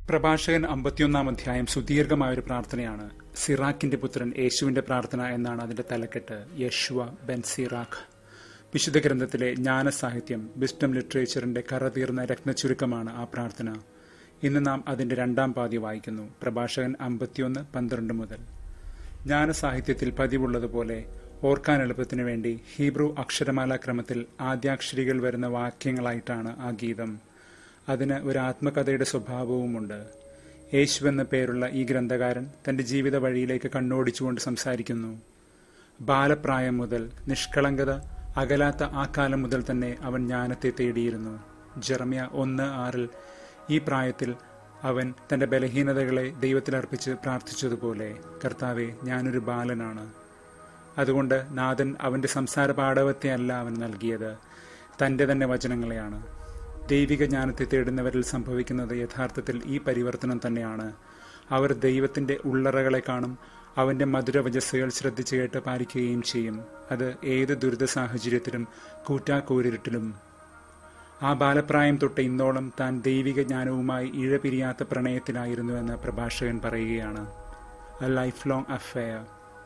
പ്രഭാഷകൻ അമ്പത്തിയൊന്നാം അധ്യായം സുദീർഘമായ ഒരു പ്രാർത്ഥനയാണ് സിറാക്കിന്റെ പുത്രൻ യേശുവിന്റെ പ്രാർത്ഥന എന്നാണ് അതിന്റെ തലക്കെട്ട് യശുവ ബെൻ സിറാഖ് വിശുദ്ധ ഗ്രന്ഥത്തിലെ ജ്ഞാനസാഹിത്യം വിസ്ഡം ലിറ്ററേച്ചറിന്റെ കറതീർന്ന രത്നചുരുക്കമാണ് ആ പ്രാർത്ഥന ഇന്ന് നാം അതിന്റെ രണ്ടാം പാതി വായിക്കുന്നു പ്രഭാഷകൻ അമ്പത്തിയൊന്ന് പന്ത്രണ്ട് മുതൽ ജ്ഞാനസാഹിത്യത്തിൽ പതിവുള്ളതുപോലെ ഓർക്കാൻ എളുപ്പത്തിനു വേണ്ടി ഹീബ്രു അക്ഷരമാല ക്രമത്തിൽ ആദ്യാക്ഷരികൾ വരുന്ന വാക്യങ്ങളായിട്ടാണ് ആ ഗീതം അതിന് ഒരു ആത്മകഥയുടെ സ്വഭാവവുമുണ്ട് യേശു എന്ന പേരുള്ള ഈ ഗ്രന്ഥകാരൻ തന്റെ ജീവിത വഴിയിലേക്ക് കണ്ണോടിച്ചുകൊണ്ട് സംസാരിക്കുന്നു ബാലപ്രായം മുതൽ നിഷ്കളങ്കത അകലാത്ത ആ കാലം മുതൽ തന്നെ അവൻ ജ്ഞാനത്തെ തേടിയിരുന്നു ജെറമ്യ ഒന്ന് ആറിൽ ഈ പ്രായത്തിൽ അവൻ തന്റെ ബലഹീനതകളെ ദൈവത്തിലർപ്പിച്ച് പ്രാർത്ഥിച്ചതുപോലെ കർത്താവെ ഞാനൊരു ബാലനാണ് അതുകൊണ്ട് നാഥൻ അവന്റെ സംസാര പാടവത്തെ അല്ല അവൻ നൽകിയത് തന്റെ തന്നെ വചനങ്ങളെയാണ് ദൈവിക ജ്ഞാനത്തെ തേടുന്നവരിൽ സംഭവിക്കുന്നത് യഥാർത്ഥത്തിൽ ഈ പരിവർത്തനം തന്നെയാണ് അവർ ദൈവത്തിന്റെ ഉള്ളറകളെ കാണും അവന്റെ മധുരവചസ്സുകൾ ശ്രദ്ധിച്ചു കേട്ട് പാലിക്കുകയും ചെയ്യും അത് ഏത് ദുരിത സാഹചര്യത്തിലും കൂറ്റാക്കൂരിട്ടിലും ആ ബാലപ്രായം തൊട്ട് ഇന്നോളം താൻ ദൈവിക ജ്ഞാനവുമായി ഇഴപിരിയാത്ത പ്രണയത്തിലായിരുന്നുവെന്ന് പ്രഭാഷകൻ പറയുകയാണ് എ ലൈഫ് ലോങ് അഫെയർ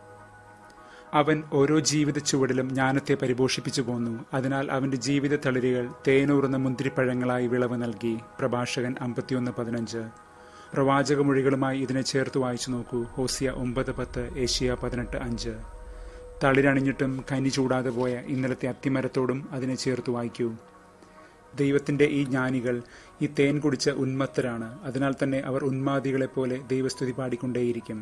അവൻ ഓരോ ജീവിത ചുവടിലും ജ്ഞാനത്തെ പരിപോഷിപ്പിച്ചു പോന്നു അതിനാൽ അവന്റെ ജീവിത തളിരുകൾ തേനൂറുന്ന മുന്തിരിപ്പഴങ്ങളായി വിളവ് നൽകി പ്രഭാഷകൻ അമ്പത്തിയൊന്ന് പതിനഞ്ച് പ്രവാചക മൊഴികളുമായി ഇതിനെ ചേർത്ത് വായിച്ചു നോക്കൂ ഹോസിയ ഒമ്പത് പത്ത് ഏഷ്യ പതിനെട്ട് അഞ്ച് തളിരണിഞ്ഞിട്ടും കനി ചൂടാതെ പോയ ഇന്നലത്തെ അത്തിമരത്തോടും അതിനെ ചേർത്ത് വായിക്കൂ ദൈവത്തിന്റെ ഈ ജ്ഞാനികൾ ഈ തേൻ കുടിച്ച ഉന്മത്തരാണ് അതിനാൽ തന്നെ അവർ ഉന്മാദികളെപ്പോലെ ദൈവസ്തുതി പാടിക്കൊണ്ടേയിരിക്കും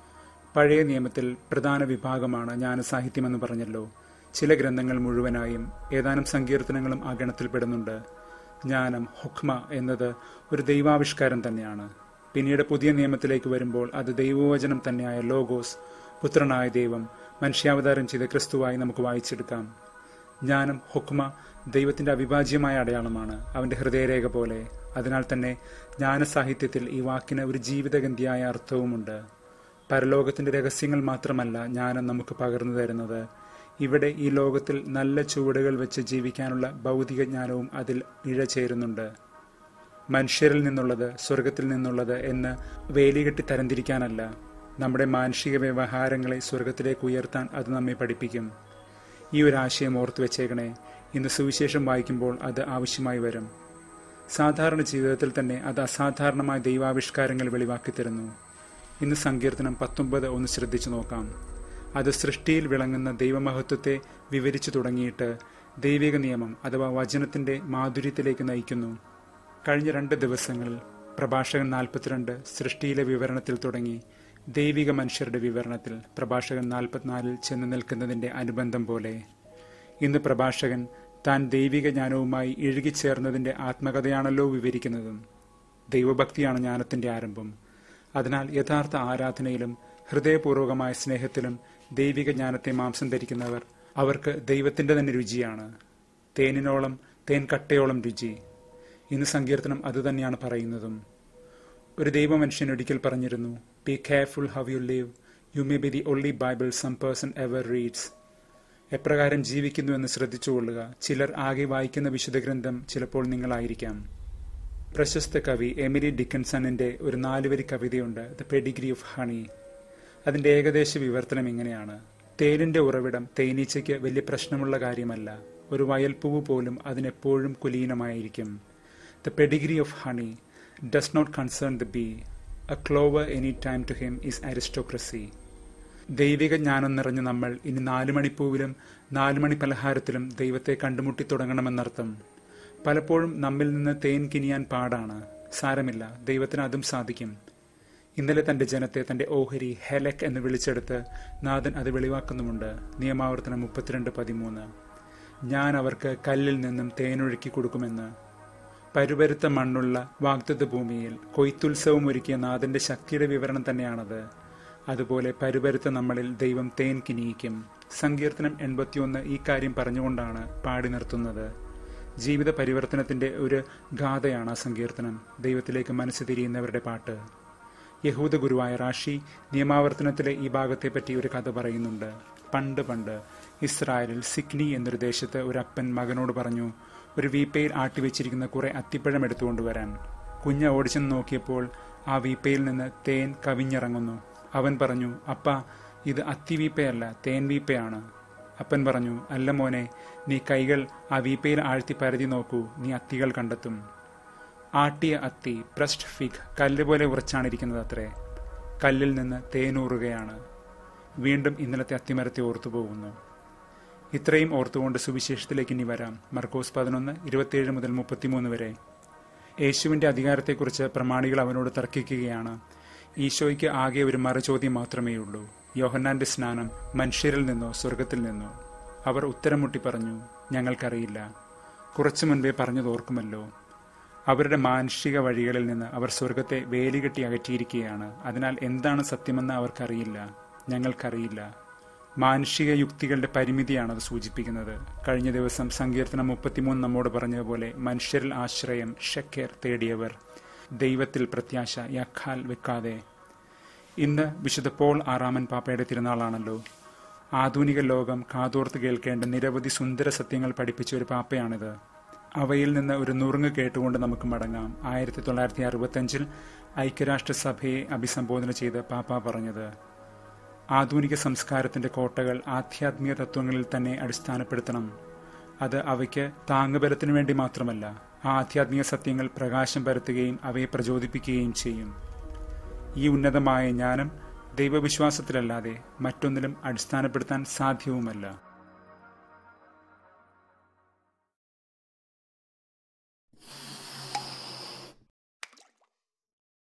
പഴയ നിയമത്തിൽ പ്രധാന വിഭാഗമാണ് ജ്ഞാനസാഹിത്യമെന്ന് പറഞ്ഞല്ലോ ചില ഗ്രന്ഥങ്ങൾ മുഴുവനായും ഏതാനും സങ്കീർത്തനങ്ങളും ആ ഗണത്തിൽപ്പെടുന്നുണ്ട് ജ്ഞാനം ഹുക്മ എന്നത് ഒരു ദൈവാവിഷ്കാരം തന്നെയാണ് പിന്നീട് പുതിയ നിയമത്തിലേക്ക് വരുമ്പോൾ അത് ദൈവവചനം തന്നെയായ ലോഗോസ് പുത്രനായ ദൈവം മനുഷ്യാവതാരം ചെയ്ത ക്രിസ്തുവായി നമുക്ക് വായിച്ചെടുക്കാം ജ്ഞാനം ഹുക്മ ദൈവത്തിന്റെ അവിഭാജ്യമായ അടയാളമാണ് അവന്റെ ഹൃദയരേഖ പോലെ അതിനാൽ തന്നെ ജ്ഞാനസാഹിത്യത്തിൽ ഈ വാക്കിന് ഒരു ജീവിതഗന്ധിയായ അർത്ഥവുമുണ്ട് പരലോകത്തിന്റെ രഹസ്യങ്ങൾ മാത്രമല്ല ജ്ഞാനം നമുക്ക് പകർന്നു തരുന്നത് ഇവിടെ ഈ ലോകത്തിൽ നല്ല ചുവടുകൾ വെച്ച് ജീവിക്കാനുള്ള ഭൗതിക ജ്ഞാനവും അതിൽ ഇഴചേരുന്നുണ്ട് മനുഷ്യരിൽ നിന്നുള്ളത് സ്വർഗത്തിൽ നിന്നുള്ളത് എന്ന് വേലികെട്ടി തരംതിരിക്കാനല്ല നമ്മുടെ മാനുഷിക വ്യവഹാരങ്ങളെ സ്വർഗത്തിലേക്ക് ഉയർത്താൻ അത് നമ്മെ പഠിപ്പിക്കും ഈ ഒരു ആശയം ഓർത്തു വെച്ചേക്കണേ ഇന്ന് സുവിശേഷം വായിക്കുമ്പോൾ അത് ആവശ്യമായി വരും സാധാരണ ജീവിതത്തിൽ തന്നെ അത് അസാധാരണമായ ദൈവാവിഷ്കാരങ്ങൾ വെളിവാക്കി തരുന്നു ഇന്ന് സങ്കീർത്തനം പത്തൊമ്പത് ഒന്ന് ശ്രദ്ധിച്ചു നോക്കാം അത് സൃഷ്ടിയിൽ വിളങ്ങുന്ന ദൈവമഹത്വത്തെ വിവരിച്ചു തുടങ്ങിയിട്ട് ദൈവിക നിയമം അഥവാ വചനത്തിന്റെ മാധുര്യത്തിലേക്ക് നയിക്കുന്നു കഴിഞ്ഞ രണ്ട് ദിവസങ്ങളിൽ പ്രഭാഷകൻ നാൽപ്പത്തിരണ്ട് സൃഷ്ടിയിലെ വിവരണത്തിൽ തുടങ്ങി ദൈവിക മനുഷ്യരുടെ വിവരണത്തിൽ പ്രഭാഷകൻ നാൽപ്പത്തിനാലിൽ ചെന്ന് നിൽക്കുന്നതിന്റെ അനുബന്ധം പോലെ ഇന്ന് പ്രഭാഷകൻ താൻ ദൈവിക ജ്ഞാനവുമായി ഇഴുകിച്ചേർന്നതിന്റെ ആത്മകഥയാണല്ലോ വിവരിക്കുന്നതും ദൈവഭക്തിയാണ് ജ്ഞാനത്തിന്റെ ആരംഭം അതിനാൽ യഥാർത്ഥ ആരാധനയിലും ഹൃദയപൂർവകമായ സ്നേഹത്തിലും ദൈവിക ജ്ഞാനത്തെ മാംസം ധരിക്കുന്നവർ അവർക്ക് ദൈവത്തിന്റെ തന്നെ രുചിയാണ് തേനിനോളം തേൻ കട്ടയോളം രുചി ഇന്ന് സങ്കീർത്തനം അതുതന്നെയാണ് പറയുന്നതും ഒരു ദൈവമനുഷ്യൻ ഒരിക്കൽ പറഞ്ഞിരുന്നു be careful how you live you may be the only Bible some person ever reads എപ്രകാരം ജീവിക്കുന്നു എന്ന് ശ്രദ്ധിച്ചുകൊള്ളുക ചിലർ ആകെ വായിക്കുന്ന വിശുദ്ധ ഗ്രന്ഥം ചിലപ്പോൾ നിങ്ങളായിരിക്കാം പ്രശസ്ത കവി എമിലി ഡിക്കൻസണിന്റെ ഒരു നാലുവരി കവിതയുണ്ട് ദ പെഡിഗ്രി ഓഫ് ഹണി അതിന്റെ ഏകദേശ വിവർത്തനം ഇങ്ങനെയാണ് തേനിന്റെ ഉറവിടം തേനീച്ചയ്ക്ക് വലിയ പ്രശ്നമുള്ള കാര്യമല്ല ഒരു വയൽപ്പൂവ് പോലും അതിനെപ്പോഴും കുലീനമായിരിക്കും the pedigree of honey does not concern the bee a clover any time to him is aristocracy ദൈവിക ജ്ഞാനം നിറഞ്ഞ നമ്മൾ ഇനി നാലുമണിപ്പൂവിലും നാലുമണി പലഹാരത്തിലും ദൈവത്തെ കണ്ടുമുട്ടി തുടങ്ങണമെന്നർത്ഥം പലപ്പോഴും നമ്മിൽ നിന്ന് തേൻ കിനിയാൻ പാടാണ് സാരമില്ല ദൈവത്തിന് അതും സാധിക്കും ഇന്നലെ തന്റെ ജനത്തെ തന്റെ ഓഹരി ഹെലക് എന്ന് വിളിച്ചെടുത്ത് നാഥൻ അത് വെളിവാക്കുന്നുമുണ്ട് നിയമാവർത്തനം മുപ്പത്തിരണ്ട് പതിമൂന്ന് ഞാൻ അവർക്ക് കല്ലിൽ നിന്നും തേനൊഴുക്കി കൊടുക്കുമെന്ന് പരുപരുത്ത മണ്ണുള്ള വാഗ്ദത്ത ഭൂമിയിൽ കൊയ്ത്തുത്സവം ഒരുക്കിയ നാഥന്റെ ശക്തിയുടെ വിവരണം തന്നെയാണത് അതുപോലെ പരുപരുത്ത നമ്മളിൽ ദൈവം തേൻ കിനിയിക്കും സങ്കീർത്തനം എൺപത്തിയൊന്ന് ഈ കാര്യം പറഞ്ഞുകൊണ്ടാണ് പാടി നിർത്തുന്നത് ജീവിത പരിവർത്തനത്തിന്റെ ഒരു ഗാഥയാണ് ആ സങ്കീർത്തനം ദൈവത്തിലേക്ക് മനസ്സ് തിരിയുന്നവരുടെ പാട്ട് യഹൂദ ഗുരുവായ റാഷി നിയമാവർത്തനത്തിലെ ഈ ഭാഗത്തെപ്പറ്റി ഒരു കഥ പറയുന്നുണ്ട് പണ്ട് പണ്ട് ഇസ്രായേലിൽ സിക്നി എന്നൊരു ദേശത്ത് ഒരു അപ്പൻ മകനോട് പറഞ്ഞു ഒരു വീപ്പയിൽ ആട്ടിവെച്ചിരിക്കുന്ന കുറെ അത്തിപ്പഴം എടുത്തുകൊണ്ടുവരാൻ കുഞ്ഞ് ഓടിച്ചെന്ന് നോക്കിയപ്പോൾ ആ വീപ്പയിൽ നിന്ന് തേൻ കവിഞ്ഞിറങ്ങുന്നു അവൻ പറഞ്ഞു അപ്പ ഇത് അത്തിവീപ്പയല്ല തേൻ വീപ്പയാണ് അപ്പൻ പറഞ്ഞു അല്ല മോനെ നീ കൈകൾ ആ വീപ്പയിൽ ആഴ്ത്തി പരതി നോക്കൂ നീ അത്തികൾ കണ്ടെത്തും ആട്ടിയ അത്തി പ്രസ്റ്റ് ഫിഗ് കല്ല് പോലെ ഉറച്ചാണിരിക്കുന്നത് അത്രേ കല്ലിൽ നിന്ന് തേനൂറുകയാണ് വീണ്ടും ഇന്നലത്തെ അത്തിമരത്തെ ഓർത്തു പോകുന്നു ഇത്രയും ഓർത്തുകൊണ്ട് സുവിശേഷത്തിലേക്ക് ഇനി വരാം മർക്കോസ് പതിനൊന്ന് ഇരുപത്തിയേഴ് മുതൽ മുപ്പത്തിമൂന്ന് വരെ യേശുവിന്റെ അധികാരത്തെക്കുറിച്ച് പ്രമാണികൾ അവനോട് തർക്കിക്കുകയാണ് ഈശോയ്ക്ക് ആകെ ഒരു മറുചോദ്യം മാത്രമേ ഉള്ളൂ യോഹന്നാന്റെ സ്നാനം മനുഷ്യരിൽ നിന്നോ സ്വർഗത്തിൽ നിന്നോ അവർ ഉത്തരം മുട്ടി പറഞ്ഞു ഞങ്ങൾക്കറിയില്ല കുറച്ചു മുൻപേ പറഞ്ഞത് ഓർക്കുമല്ലോ അവരുടെ മാനുഷിക വഴികളിൽ നിന്ന് അവർ സ്വർഗത്തെ വേലികെട്ടി അകറ്റിയിരിക്കുകയാണ് അതിനാൽ എന്താണ് സത്യമെന്ന് അവർക്കറിയില്ല ഞങ്ങൾക്കറിയില്ല മാനുഷിക യുക്തികളുടെ പരിമിതിയാണ് അത് സൂചിപ്പിക്കുന്നത് കഴിഞ്ഞ ദിവസം സങ്കീർത്തനം മുപ്പത്തിമൂന്ന് നമ്മോട് പറഞ്ഞതുപോലെ മനുഷ്യരിൽ ആശ്രയം ഷെക്കേർ തേടിയവർ ദൈവത്തിൽ പ്രത്യാശ യഖാൽ വെക്കാതെ ഇന്ന് വിശുദ്ധ പോൾ ആറാമൻ പാപ്പയുടെ തിരുനാളാണല്ലോ ആധുനിക ലോകം കാതോർത്ത് കേൾക്കേണ്ട നിരവധി സുന്ദര സത്യങ്ങൾ പഠിപ്പിച്ച ഒരു പാപ്പയാണിത് അവയിൽ നിന്ന് ഒരു നുറുങ്ങ് കേട്ടുകൊണ്ട് നമുക്ക് മടങ്ങാം ആയിരത്തി തൊള്ളായിരത്തി അറുപത്തഞ്ചിൽ ഐക്യരാഷ്ട്രസഭയെ അഭിസംബോധന ചെയ്ത് പാപ്പ പറഞ്ഞത് ആധുനിക സംസ്കാരത്തിന്റെ കോട്ടകൾ ആധ്യാത്മിക തത്വങ്ങളിൽ തന്നെ അടിസ്ഥാനപ്പെടുത്തണം അത് അവയ്ക്ക് താങ്ങുബലത്തിനു വേണ്ടി മാത്രമല്ല ആ ആധ്യാത്മിക സത്യങ്ങൾ പ്രകാശം പരത്തുകയും അവയെ പ്രചോദിപ്പിക്കുകയും ചെയ്യും ഈ ഉന്നതമായ ജ്ഞാനം ദൈവവിശ്വാസത്തിലല്ലാതെ മറ്റൊന്നിലും അടിസ്ഥാനപ്പെടുത്താൻ സാധ്യവുമല്ല